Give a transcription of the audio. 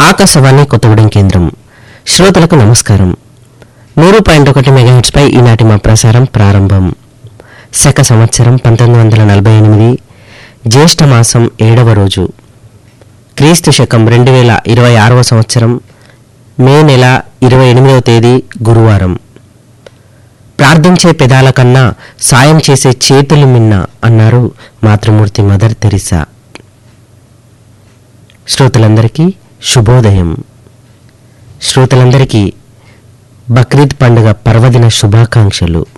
ఆకాశవాణి కొత్తగూడెం కేంద్రం శ్రోతలకు నమస్కారం నూరు పాయింట్ ఒకటి మెగాహెట్స్ పై ఈనాటి మా ప్రసారం ప్రారంభం శక సంవత్సరం పంతొమ్మిది వందల నలభై ఎనిమిది జ్యేష్ఠ మాసం ఏడవ రోజు క్రీస్తు శకం రెండు వేల ఇరవై ఆరవ సంవత్సరం మే నెల ఇరవై ఎనిమిదవ తేదీ గురువారం ప్రార్థించే పెదాల కన్నా సాయం చేసే చేతులు మిన్న అన్నారు మాతృమూర్తి మదర్ తెరిసా శ్రోతలందరికీ శుభోదయం శ్రోతలందరికీ బక్రీద్ పండుగ పర్వదిన శుభాకాంక్షలు